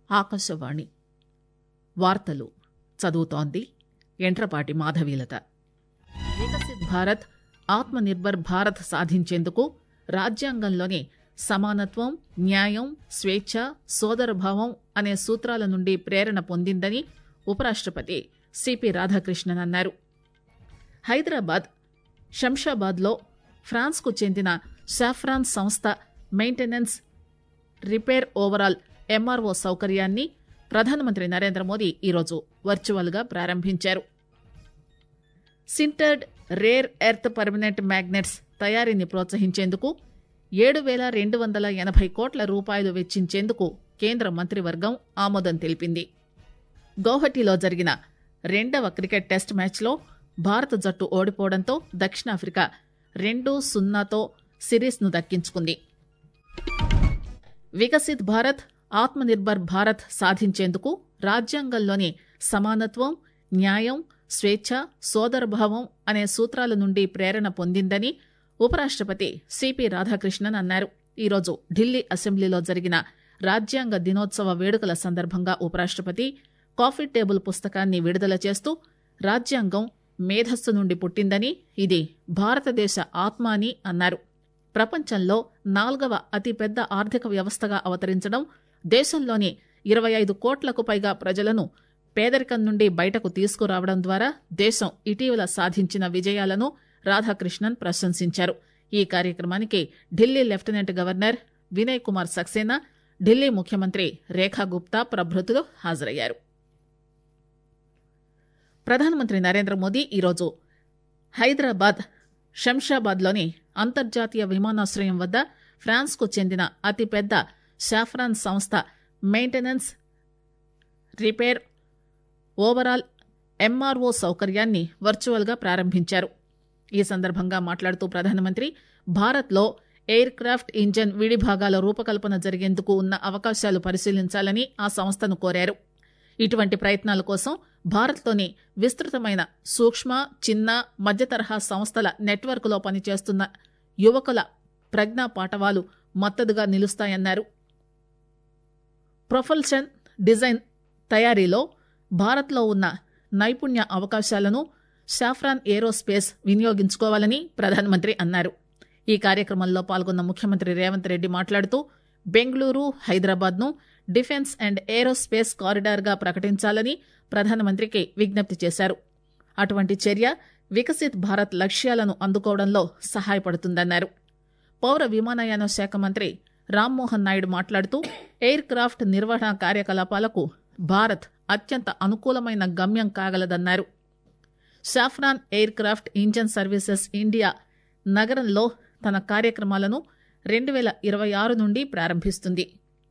ఆకాశవాణి వార్తలు చదువుతోంది ఎంట్రపాటి మాధవీలత వికసిత్ భారత్ ఆత్మనిర్భర్ భారత్ సాధించేందుకు రాజ్యాంగంలోని సమానత్వం న్యాయం స్వేచ్ఛ సోదరభావం అనే సూత్రాల నుండి ప్రేరణ పొందిందని ఉపరాష్టపతి సిపి రాధాకృష్ణన్ అన్నారు హైదరాబాద్ శంషాబాద్లో ఫ్రాన్స్కు చెందిన సాఫ్రాన్ సంస్థ మెయింటెనెన్స్ రిపేర్ ఓవరాల్ ఎంఆర్ఓ సౌకర్యాన్ని ప్రధానమంత్రి నరేంద్ర మోదీ ఈరోజు వర్చువల్గా ప్రారంభించారు sintered rare earth permanent magnets తయారీని ప్రోత్సహించేందుకు ఏడు వేల రెండు వందల ఎనభై కోట్ల రూపాయలు వెచ్చించేందుకు కేంద్ర మంత్రివర్గం ఆమోదం తెలిపింది గౌహటిలో జరిగిన రెండవ క్రికెట్ టెస్ట్ మ్యాచ్లో భారత జట్టు ఓడిపోవడంతో దక్షిణాఫ్రికా రెండు సున్నాతో సిరీస్ను దక్కించుకుంది వికసిత్ భారత్ ఆత్మనిర్భర్ భారత్ సాధించేందుకు రాజ్యాంగంలోని సమానత్వం న్యాయం స్వేచ్ఛ సోదరభావం అనే సూత్రాల నుండి ప్రేరణ పొందిందని ఉపరాష్టపతి సిపి రాధాకృష్ణన్ అన్నారు ఈరోజు ఢిల్లీ అసెంబ్లీలో జరిగిన రాజ్యాంగ దినోత్సవ వేడుకల సందర్భంగా ఉపరాష్టపతి కాఫీ టేబుల్ పుస్తకాన్ని విడుదల చేస్తూ రాజ్యాంగం మేధస్సు నుండి పుట్టిందని ఇది భారతదేశ ఆత్మ అని అన్నారు ప్రపంచంలో నాల్గవ అతిపెద్ద ఆర్థిక వ్యవస్థగా అవతరించడం దేశంలోని ఇరవై ఐదు కోట్లకు పైగా ప్రజలను పేదరికం నుండి బయటకు తీసుకురావడం ద్వారా దేశం ఇటీవల సాధించిన విజయాలను రాధాకృష్ణన్ ప్రశంసించారు ఈ కార్యక్రమానికి ఢిల్లీ లెఫ్టినెంట్ గవర్నర్ వినయ్ కుమార్ సక్సేనా ఢిల్లీ ముఖ్యమంత్రి రేఖా గుప్తా ప్రభృతులు హాజరయ్యారు ప్రధానమంత్రి నరేంద్ర మోదీ ఈరోజు హైదరాబాద్ శంషాబాద్లోని అంతర్జాతీయ విమానాశ్రయం వద్ద ఫ్రాన్స్కు చెందిన అతిపెద్ద షాఫ్రాన్ సంస్థ మెయింటెనెన్స్ రిపేర్ ఓవరాల్ ఎంఆర్ఓ సౌకర్యాన్ని వర్చువల్గా ప్రారంభించారు ఈ సందర్భంగా మాట్లాడుతూ ప్రధానమంత్రి భారత్లో ఎయిర్ క్రాఫ్ట్ ఇంజన్ విడిభాగాల రూపకల్పన జరిగేందుకు ఉన్న అవకాశాలు పరిశీలించాలని ఆ సంస్థను కోరారు ఇటువంటి ప్రయత్నాల కోసం భారత్లోని విస్తృతమైన సూక్ష్మ చిన్న మధ్య తరహా సంస్థల నెట్వర్క్లో పనిచేస్తున్న యువకుల ప్రజ్ఞా పాఠవాలు మద్దతుగా నిలుస్తాయన్నారు ప్రొఫల్షన్ డిజైన్ తయారీలో భారత్లో ఉన్న నైపుణ్య అవకాశాలను సాఫ్రాన్ ఏరోస్పేస్ వినియోగించుకోవాలని ప్రధానమంత్రి అన్నారు ఈ కార్యక్రమంలో పాల్గొన్న ముఖ్యమంత్రి రేవంత్ రెడ్డి మాట్లాడుతూ బెంగళూరు హైదరాబాద్ను డిఫెన్స్ అండ్ ఏరోస్పేస్ కారిడార్గా ప్రకటించాలని ప్రధానమంత్రికి విజ్ఞప్తి చేశారు అటువంటి చర్య వికసిత్ భారత్ లక్ష్యాలను అందుకోవడంలో సహాయపడుతుందన్నారు పౌర విమానయాన శాఖ మంత్రి రామ్మోహన్ నాయుడు మాట్లాడుతూ ఎయిర్ క్రాఫ్ట్ నిర్వహణ కార్యకలాపాలకు భారత్ అత్యంత అనుకూలమైన గమ్యం కాగలదన్నారు Safran aircraft engine services India నగరంలో తన కార్యక్రమాలను రెండు వేల ఇరవై ఆరు నుండి ప్రారంభిస్తుంది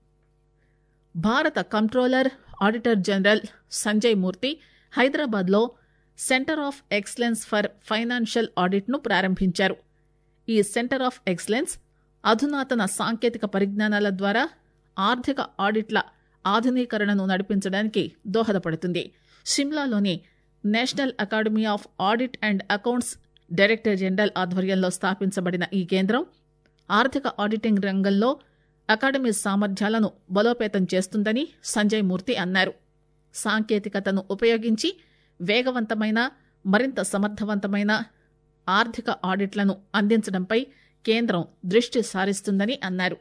భారత controller auditor general Sanjay Murthy హైదరాబాద్లో centre of excellence for financial ఆడిట్ను ప్రారంభించారు ఈ సెంటర్ ఆఫ్ ఎక్సలెన్స్ అధునాతన సాంకేతిక పరిజ్ఞానాల ద్వారా ఆర్థిక ఆడిట్ల ఆధునీకరణను నడిపించడానికి దోహదపడుతుంది షిమ్లాలోని national academy of audit and accounts director general ఆధ్వర్యంలో స్థాపించబడిన ఈ కేంద్రం ఆర్థిక ఆడిటింగ్ రంగంలో అకాడమీ సామర్థ్యాలను బలోపేతం చేస్తుందని సంజయ్ మూర్తి అన్నారు సాంకేతికతను ఉపయోగించి వేగవంతమైన మరింత సమర్థవంతమైన ఆర్థిక ఆడిట్లను అందించడంపై కేంద్రం దృష్టి సారిస్తుందని అన్నారు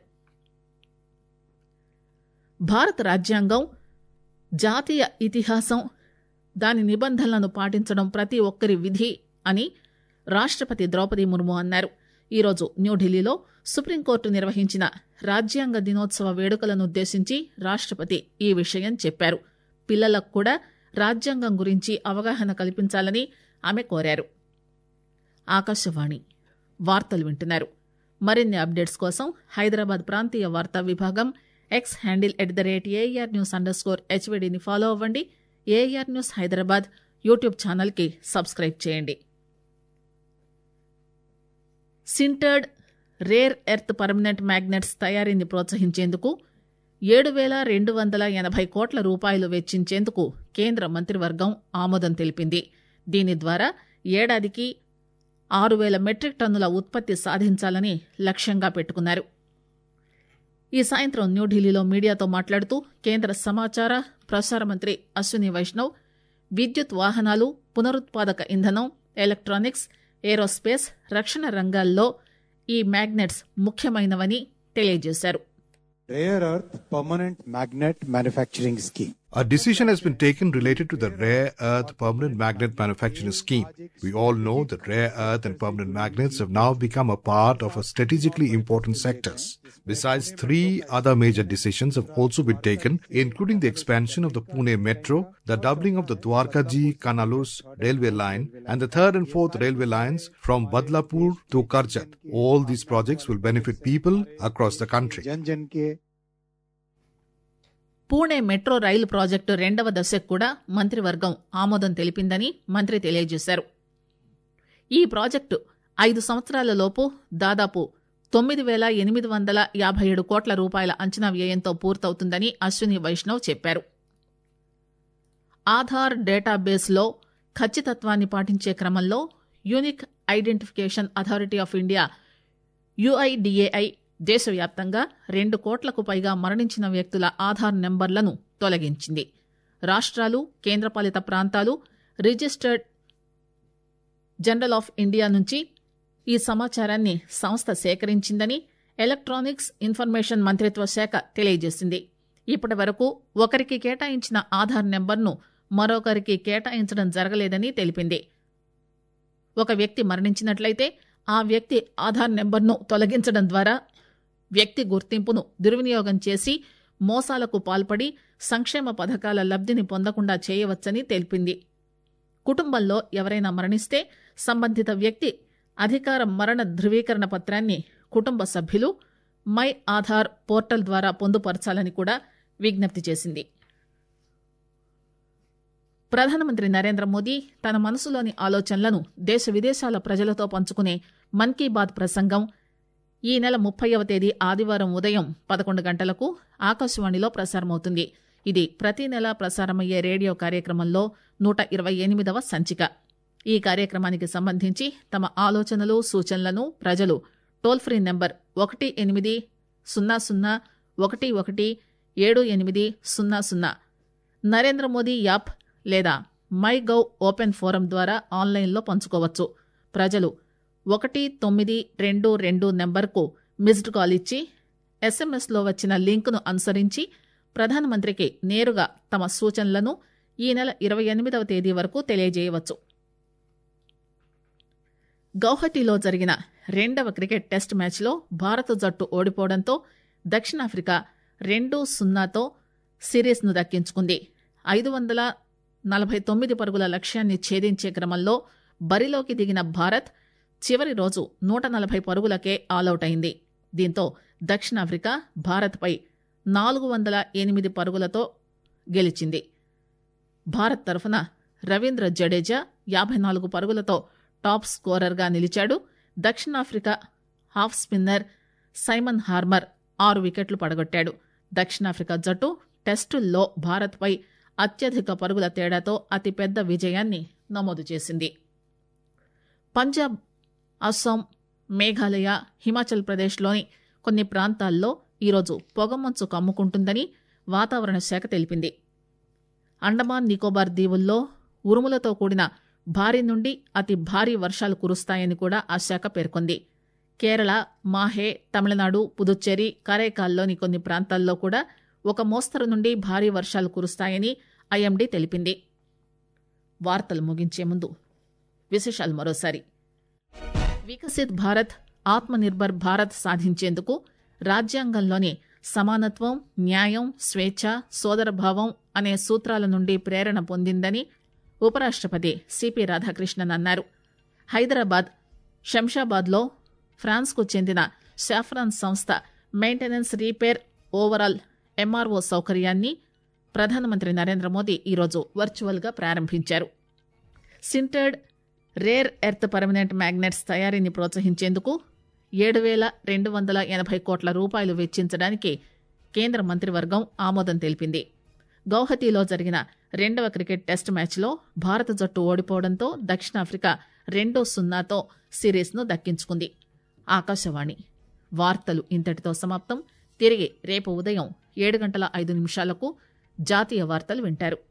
భారత రాజ్యాంగం జాతీయ ఇతిహాసం దాని నిబంధనలను పాటించడం ప్రతి ఒక్కరి విధి అని రాష్టపతి ద్రౌపది ముర్ము అన్నారు ఈరోజు న్యూఢిల్లీలో సుప్రీంకోర్టు నిర్వహించిన రాజ్యాంగ దినోత్సవ వేడుకలను ఉద్దేశించి రాష్టపతి ఈ విషయం చెప్పారు పిల్లలకు కూడా రాజ్యాంగం గురించి అవగాహన కల్పించాలని ఆమె కోరారు ఆకాశవాణి వార్తలు వింటున్నారు మరిన్ని అప్డేట్స్ కోసం హైదరాబాద్ ప్రాంతీయ వార్తా విభాగం X handle at the rate AR news underscore హెచ్వీడీని ఫాలో అవ్వండి ఏఆర్ న్యూస్ హైదరాబాద్ యూట్యూబ్ ఛానల్కి సబ్స్క్రైబ్ చేయండి sintered rare earth permanent magnets తయారీని ప్రోత్సహించేందుకు ఏడు వేల రెండు వందల ఎనభై కోట్ల రూపాయలు వెచ్చించేందుకు కేంద్ర మంత్రివర్గం ఆమోదం తెలిపింది దీని ద్వారా ఏడాదికి ఆరు వేల మెట్రిక్ టన్నుల ఉత్పత్తి సాధించాలని లక్ష్యంగా పెట్టుకున్నారు ఈ సాయంత్రం న్యూఢిల్లీలో మీడియాతో మాట్లాడుతూ కేంద్ర సమాచార ప్రసార మంత్రి అశ్విని వైష్ణవ్ విద్యుత్ వాహనాలు పునరుత్పాదక ఇంధనం ఎలక్ట్రానిక్స్ ఏరోస్పేస్ రక్షణ రంగాల్లో ఈ మ్యాగ్నెట్స్ ముఖ్యమైనవని తెలియజేశారు Rare Earth Permanent Magnet Manufacturing Scheme. A decision has been taken related to the rare earth permanent magnet manufacturing scheme. We all know that rare earth and permanent magnets have now become a part of a strategically important sectors. Besides, three other major decisions have also been taken, including the expansion of the Pune metro, the doubling of the Dwarkaji Kanalus railway line, and the third and fourth railway lines from Badlapur to Karjat. All these projects will benefit people across the country. जन जन के Pune metro రైలు project రెండవ దశకు కూడా మంత్రివర్గం ఆమోదం తెలిపిందని మంత్రి తెలియజేశారు ఈ ప్రాజెక్టు ఐదు సంవత్సరాల లోపు దాదాపు తొమ్మిది వేల ఎనిమిది వందల యాభై ఏడు కోట్ల రూపాయల అంచనా వ్యయంతో పూర్తవుతుందని అశ్విని వైష్ణవ్ చెప్పారు ఆధార్ డేటాబేస్లో ఖచ్చితత్వాన్ని పాటించే క్రమంలో unique identification authority of India UIDAI దేశవ్యాప్తంగా రెండు కోట్లకు పైగా మరణించిన వ్యక్తుల ఆధార్ నెంబర్లను తొలగించింది రాష్ట్రాలు కేంద్రపాలిత ప్రాంతాలు రిజిస్టర్డ్ జనరల్ ఆఫ్ ఇండియా నుంచి ఈ సమాచారాన్ని సంస్థ సేకరించిందని ఎలక్ట్రానిక్స్ ఇన్ఫర్మేషన్ మంత్రిత్వ శాఖ తెలియజేసింది ఇప్పటి వరకు ఒకరికి కేటాయించిన ఆధార్ నెంబర్ను మరొకరికి కేటాయించడం జరగలేదని తెలిపింది ఒక వ్యక్తి మరణించినట్లయితే ఆ వ్యక్తి ఆధార్ నెంబర్ను తొలగించడం ద్వారా వ్యక్తి గుర్తింపును దుర్వినియోగం చేసి మోసాలకు పాల్పడి సంక్షేమ పథకాల లబ్ధిని పొందకుండా చేయవచ్చని తెలిపింది కుటుంబంలో ఎవరైనా మరణిస్తే సంబంధిత వ్యక్తి అధికార మరణ ధృవీకరణ పత్రాన్ని కుటుంబ సభ్యులు మై ఆధార్ పోర్టల్ ద్వారా పొందుపరచాలని కూడా విజ్ఞప్తి చేసింది ప్రధానమంత్రి నరేంద్ర మోదీ తన మనసులోని ఆలోచనలను దేశ విదేశాల ప్రజలతో పంచుకునే మన్ కీ బాత్ ప్రసంగం ఈ నెల ముప్పైవ తేదీ ఆదివారం ఉదయం పదకొండు గంటలకు ఆకాశవాణిలో ప్రసారమవుతుంది ఇది ప్రతి నెల ప్రసారమయ్యే రేడియో కార్యక్రమంలో నూట ఇరవై ఎనిమిదవ సంచిక ఈ కార్యక్రమానికి సంబంధించి తమ ఆలోచనలు సూచనలను ప్రజలు టోల్ ఫ్రీ నెంబర్ ఒకటి ఎనిమిది సున్నా సున్నా ఒకటి ఒకటి ఏడు ఎనిమిది సున్నా సున్నా నరేంద్ర మోదీ యాప్ లేదా మై గవ్ ఓపెన్ ఫోరం ద్వారా ఆన్లైన్లో పంచుకోవచ్చు ప్రజలు ఒకటి తొమ్మిది రెండు రెండు నెంబర్కు మిస్డ్ కాల్ ఇచ్చి ఎస్ఎంఎస్లో వచ్చిన లింకును అనుసరించి ప్రధానమంత్రికి నేరుగా తమ సూచనలను ఈ నెల ఇరవై ఎనిమిదవ తేదీ వరకు తెలియజేయవచ్చు గౌహటిలో జరిగిన రెండవ క్రికెట్ టెస్ట్ మ్యాచ్లో భారత జట్టు ఓడిపోవడంతో దక్షిణాఫ్రికా రెండు సున్నాతో సిరీస్ను దక్కించుకుంది ఐదు వందల నలభై తొమ్మిది పరుగుల లక్ష్యాన్ని ఛేదించే క్రమంలో బరిలోకి దిగిన భారత్ చివరి రోజు నూట నలభై పరుగులకే ఆలౌట్ అయింది దీంతో దక్షిణాఫ్రికా భారత్పై నాలుగు వందల ఎనిమిది పరుగులతో గెలిచింది భారత్ తరఫున రవీంద్ర జడేజా యాభై నాలుగు పరుగులతో టాప్ స్కోరర్గా నిలిచాడు దక్షిణాఫ్రికా హాఫ్ స్పిన్నర్ సైమన్ హార్మర్ ఆరు వికెట్లు పడగొట్టాడు దక్షిణాఫ్రికా జట్టు టెస్టుల్లో భారత్పై అత్యధిక పరుగుల తేడాతో అతిపెద్ద విజయాన్ని నమోదు చేసింది పంజాబ్ అస్సాం మేఘాలయ హిమాచల్ ప్రదేశ్లోని కొన్ని ప్రాంతాల్లో ఈరోజు పొగమంచు కమ్ముకుంటుందని వాతావరణ శాఖ తెలిపింది అండమాన్ నికోబార్ దీవుల్లో ఉరుములతో కూడిన భారీ నుండి అతి భారీ వర్షాలు కురుస్తాయని కూడా ఆ శాఖ పేర్కొంది కేరళ మాహే తమిళనాడు పుదుచ్చేరి కరైకాల్లోని కొన్ని ప్రాంతాల్లో కూడా ఒక మోస్తరు నుండి భారీ వర్షాలు కురుస్తాయని ఐఎండీ తెలిపింది వార్తలు ముగించే ముందు విశేషాలు మరోసారి వికసిత్ భారత్ ఆత్మనిర్భర్ భారత్ సాధించేందుకు రాజ్యాంగంలోని సమానత్వం న్యాయం స్వేచ్ఛ సోదరభావం అనే సూత్రాల నుండి ప్రేరణ పొందిందని ఉపరాష్టపతి సిపి రాధాకృష్ణన్ అన్నారు హైదరాబాద్ శంషాబాద్లో ఫ్రాన్స్కు చెందిన సాఫ్రాన్ సంస్థ మెయింటెనెన్స్ రీపేర్ ఓవరాల్ ఎంఆర్ఓ సౌకర్యాన్ని ప్రధానమంత్రి నరేంద్ర మోదీ ఈరోజు వర్చువల్గా ప్రారంభించారు sintered rare earth permanent magnets తయారీని ప్రోత్సహించేందుకు ఏడు వేల రెండు వందల ఎనభై కోట్ల రూపాయలు వెచ్చించడానికి కేంద్ర మంత్రివర్గం ఆమోదం తెలిపింది గౌహతిలో జరిగిన రెండవ క్రికెట్ టెస్ట్ మ్యాచ్లో భారత జట్టు ఓడిపోవడంతో దక్షిణాఫ్రికా రెండు సున్నాతో సిరీస్ను దక్కించుకుంది ఆకాశవాణి వార్తలు ఇంతటితో సమాప్తం తిరిగి రేపు ఉదయం ఏడు గంటల ఐదు నిమిషాలకు జాతీయ వార్తలు వింటారు